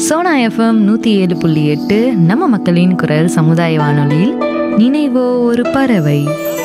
Sona FM நூற்றி ஏழு புள்ளி எட்டு நம்ம மக்களின் குரல் சமுதாய வானொலியில் நினைவோ ஒரு பறவை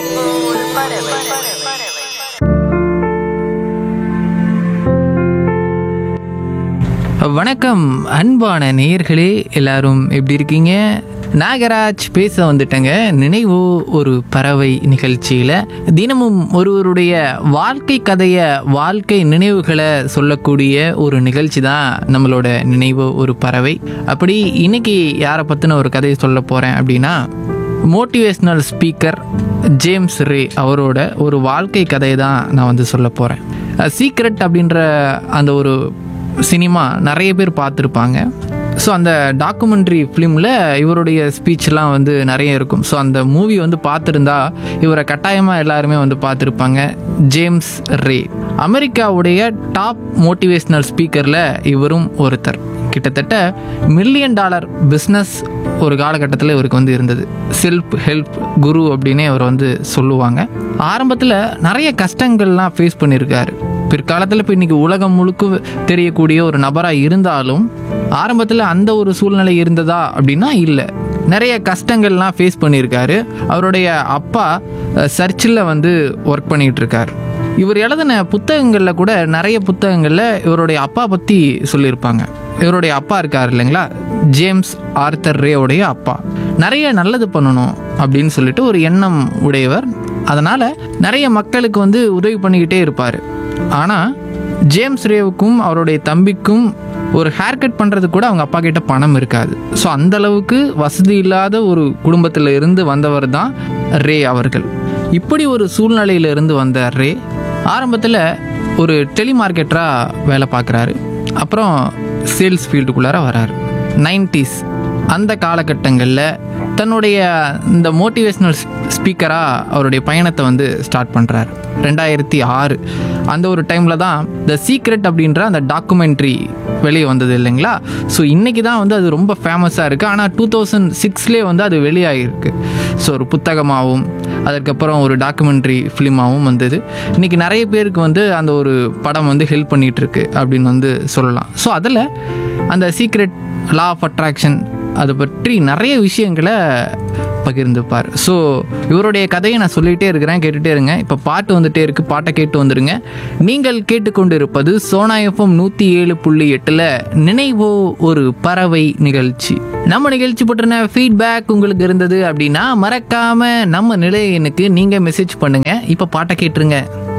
வணக்கம் அன்பான நேயர்களே எல்லாரும் எப்படி இருக்கீங்க நாகராஜ் பேச வந்துட்டேங்க நினைவு ஒரு பறவை நிகழ்ச்சியில் தினமும் ஒருவருடைய வாழ்க்கை கதையை வாழ்க்கை நினைவுகளை சொல்லக்கூடிய ஒரு நிகழ்ச்சி தான் நம்மளோட நினைவு ஒரு பறவை அப்படி இன்னைக்கு யாரை பற்றின ஒரு கதையை சொல்ல போகிறேன் அப்படின்னா மோட்டிவேஷ்னல் ஸ்பீக்கர் ஜேம்ஸ் ரே அவரோட ஒரு வாழ்க்கை கதையை தான் நான் வந்து சொல்ல போகிறேன் சீக்ரெட் அப்படின்ற அந்த ஒரு சினிமா நிறைய பேர் பார்த்துருப்பாங்க ஸோ அந்த டாக்குமெண்ட்ரி ஃபிலிமில் இவருடைய ஸ்பீச்லாம் வந்து நிறைய இருக்கும் ஸோ அந்த மூவி வந்து பார்த்துருந்தா இவரை கட்டாயமாக எல்லாருமே வந்து பார்த்துருப்பாங்க ஜேம்ஸ் ரே அமெரிக்காவுடைய டாப் மோட்டிவேஷ்னல் ஸ்பீக்கரில் இவரும் ஒருத்தர் கிட்டத்தட்ட மில்லியன் டாலர் பிஸ்னஸ் ஒரு காலகட்டத்தில் இவருக்கு வந்து இருந்தது செல்ஃப் ஹெல்ப் குரு அப்படின்னே அவர் வந்து சொல்லுவாங்க ஆரம்பத்தில் நிறைய கஷ்டங்கள்லாம் ஃபேஸ் பண்ணியிருக்காரு பிற்காலத்தில் இப்போ இன்றைக்கி உலகம் முழுக்க தெரியக்கூடிய ஒரு நபராக இருந்தாலும் ஆரம்பத்தில் அந்த ஒரு சூழ்நிலை இருந்ததா அப்படின்னா இல்லை நிறைய கஷ்டங்கள்லாம் ஃபேஸ் பண்ணியிருக்காரு அவருடைய அப்பா சர்ச்சில் வந்து ஒர்க் பண்ணிகிட்டு இருக்கார் இவர் எழுதின புத்தகங்களில் கூட நிறைய புத்தகங்களில் இவருடைய அப்பா பற்றி சொல்லியிருப்பாங்க இவருடைய அப்பா இருக்கார் இல்லைங்களா ஜேம்ஸ் ஆர்த்தர் ரேவுடைய அப்பா நிறைய நல்லது பண்ணணும் அப்படின்னு சொல்லிட்டு ஒரு எண்ணம் உடையவர் அதனால் நிறைய மக்களுக்கு வந்து உதவி பண்ணிக்கிட்டே இருப்பார் ஆனால் ஜேம்ஸ் ரேவுக்கும் அவருடைய தம்பிக்கும் ஒரு ஹேர் கட் பண்ணுறது கூட அவங்க அப்பா கிட்ட பணம் இருக்காது ஸோ அந்த அளவுக்கு வசதி இல்லாத ஒரு குடும்பத்தில் இருந்து வந்தவர் தான் ரே அவர்கள் இப்படி ஒரு சூழ்நிலையில இருந்து வந்த ரே ஆரம்பத்தில் ஒரு டெலிமார்க்கெட்டராக வேலை பார்க்குறாரு அப்புறம் சேல்ஸ் ஃபீல்டுக்குள்ளார வராரு நைன்டிஸ் அந்த காலகட்டங்களில் தன்னுடைய இந்த மோட்டிவேஷ்னல் ஸ்பீக்கராக அவருடைய பயணத்தை வந்து ஸ்டார்ட் பண்ணுறாரு ரெண்டாயிரத்தி ஆறு அந்த ஒரு டைமில் தான் த சீக்ரெட் அப்படின்ற அந்த டாக்குமெண்ட்ரி வெளியே வந்தது இல்லைங்களா ஸோ இன்றைக்கி தான் வந்து அது ரொம்ப ஃபேமஸாக இருக்குது ஆனால் டூ தௌசண்ட் சிக்ஸ்லேயே வந்து அது வெளியாகிருக்கு ஸோ ஒரு புத்தகமாகவும் அதுக்கப்புறம் ஒரு டாக்குமெண்ட்ரி ஃபிலிமாகவும் வந்தது இன்றைக்கி நிறைய பேருக்கு வந்து அந்த ஒரு படம் வந்து ஹெல்ப் பண்ணிகிட்டு இருக்கு அப்படின்னு வந்து சொல்லலாம் ஸோ அதில் அந்த சீக்ரெட் லா ஆஃப் அட்ராக்ஷன் அதை பற்றி நிறைய விஷயங்களை பகிர்ந்துப்பார் ஸோ இவருடைய கதையை நான் சொல்லிகிட்டே இருக்கிறேன் கேட்டுகிட்டே இருங்க இப்போ பாட்டு வந்துட்டே இருக்கு பாட்டை கேட்டு வந்துருங்க நீங்கள் கேட்டுக்கொண்டு இருப்பது சோனா எஃப்எம் நூற்றி ஏழு புள்ளி எட்டில் நினைவோ ஒரு பறவை நிகழ்ச்சி நம்ம நிகழ்ச்சி பற்றின ஃபீட்பேக் உங்களுக்கு இருந்தது அப்படின்னா மறக்காம நம்ம நிலையனுக்கு நீங்கள் மெசேஜ் பண்ணுங்க இப்போ பாட்டை கேட்டுருங்க